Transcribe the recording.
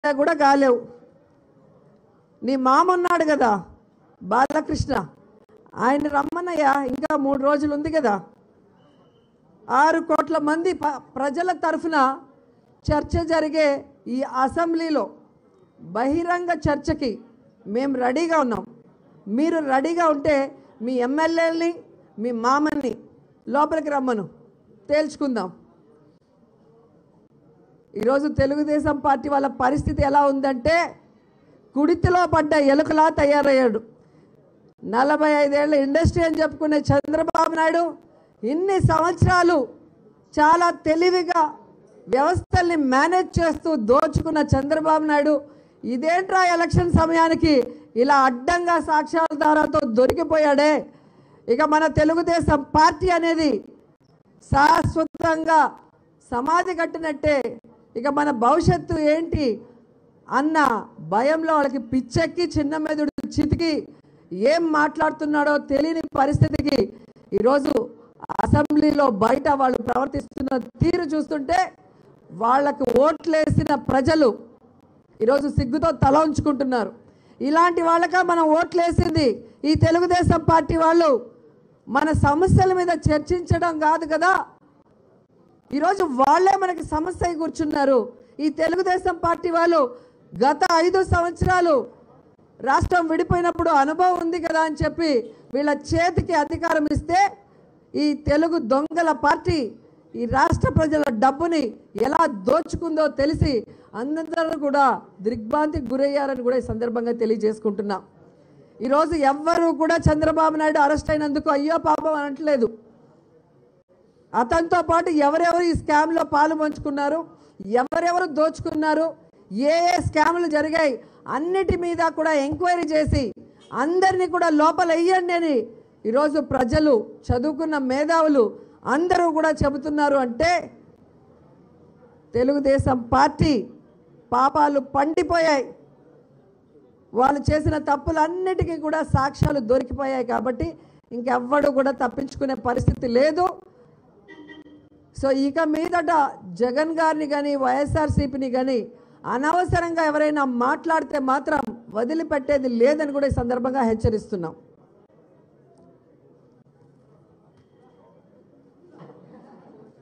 MLA కూడా కాలేవు నీ మామ ఉన్నాడు కదా బాలకృష్ణ ఆయన రమ్మన్నయ్యా ఇంకా మూడు రోజులు ఉంది కదా ఆరు కోట్ల మంది ప- ప్రజల తరఫున చర్చ జరిగే ఈ అసెంబ్లీలో బహిరంగ చర్చకి మేము రెడీగా ఉన్నాం మీరు రెడీగా ఉంటే మీ ఎమ్మెల్యేలని మీ మామని లోపలికి రమ్మను తేల్చుకుందాం ఈరోజు తెలుగుదేశం పార్టీ వాళ్ళ పరిస్థితి ఎలా ఉందంటే కుడితిలో పడ్డ ఎలుకలా తయారయ్యాడు నలభై ఐదేళ్ల ఇండస్ట్రీ అని చెప్పుకునే చంద్రబాబు నాయుడు ఇన్ని సంవత్సరాలు చాలా తెలివిగా వ్యవస్థల్ని మేనేజ్ చేస్తూ దోచుకున్న చంద్రబాబు నాయుడు ఇదేంట్రా ఎలక్షన్ సమయానికి ఇలా అడ్డంగా సాక్ష్యాధారాలతో దొరికిపోయాడే ఇక మన తెలుగుదేశం పార్టీ అనేది శాశ్వతంగా సమాధి కట్టినట్టే ఇక మన భవిష్యత్తు ఏంటి అన్న భయంలో వాళ్ళకి పిచ్చెక్కి చిన్న మెదుడు చితికి ఏం మాట్లాడుతున్నాడో తెలియని పరిస్థితికి ఈరోజు అసెంబ్లీలో బయట వాళ్ళు ప్రవర్తిస్తున్న తీరు చూస్తుంటే వాళ్ళకు ఓట్లేసిన ప్రజలు ఈరోజు సిగ్గుతో తల ఉంచుకుంటున్నారు ఇలాంటి వాళ్ళక మనం ఓట్లేసింది ఈ తెలుగుదేశం పార్టీ వాళ్ళు మన సమస్యల మీద చర్చించడం కాదు కదా ఈరోజు వాళ్ళే మనకి సమస్య అయి కూర్చున్నారు ఈ తెలుగుదేశం పార్టీ వాళ్ళు గత ఐదు సంవత్సరాలు రాష్ట్రం విడిపోయినప్పుడు అనుభవం ఉంది కదా అని చెప్పి వీళ్ళ చేతికి అధికారం ఇస్తే ఈ తెలుగు దొంగల పార్టీ ఈ రాష్ట్ర ప్రజల డబ్బుని ఎలా దోచుకుందో తెలిసి అందరూ కూడా దిగ్భ్రాంతికి గురయ్యారని కూడా ఈ సందర్భంగా తెలియజేసుకుంటున్నాం ఈరోజు ఎవ్వరూ కూడా చంద్రబాబు నాయుడు అరెస్ట్ అయినందుకు అయ్యో పాపం అనట్లేదు అతనితో పాటు ఎవరెవరు ఈ స్కామ్లో పాలు పంచుకున్నారు ఎవరెవరు దోచుకున్నారు ఏ ఏ స్కాములు జరిగాయి అన్నిటి మీద కూడా ఎంక్వైరీ చేసి అందరినీ కూడా లోపల వెయ్యండి అని ఈరోజు ప్రజలు చదువుకున్న మేధావులు అందరూ కూడా చెబుతున్నారు అంటే తెలుగుదేశం పార్టీ పాపాలు పండిపోయాయి వాళ్ళు చేసిన తప్పులన్నిటికీ కూడా సాక్ష్యాలు దొరికిపోయాయి కాబట్టి ఇంకెవ్వడు కూడా తప్పించుకునే పరిస్థితి లేదు సో ఇక మీదట జగన్ గారిని కానీ వైఎస్ఆర్సీపీని కానీ అనవసరంగా ఎవరైనా మాట్లాడితే మాత్రం వదిలిపెట్టేది లేదని కూడా ఈ సందర్భంగా హెచ్చరిస్తున్నాం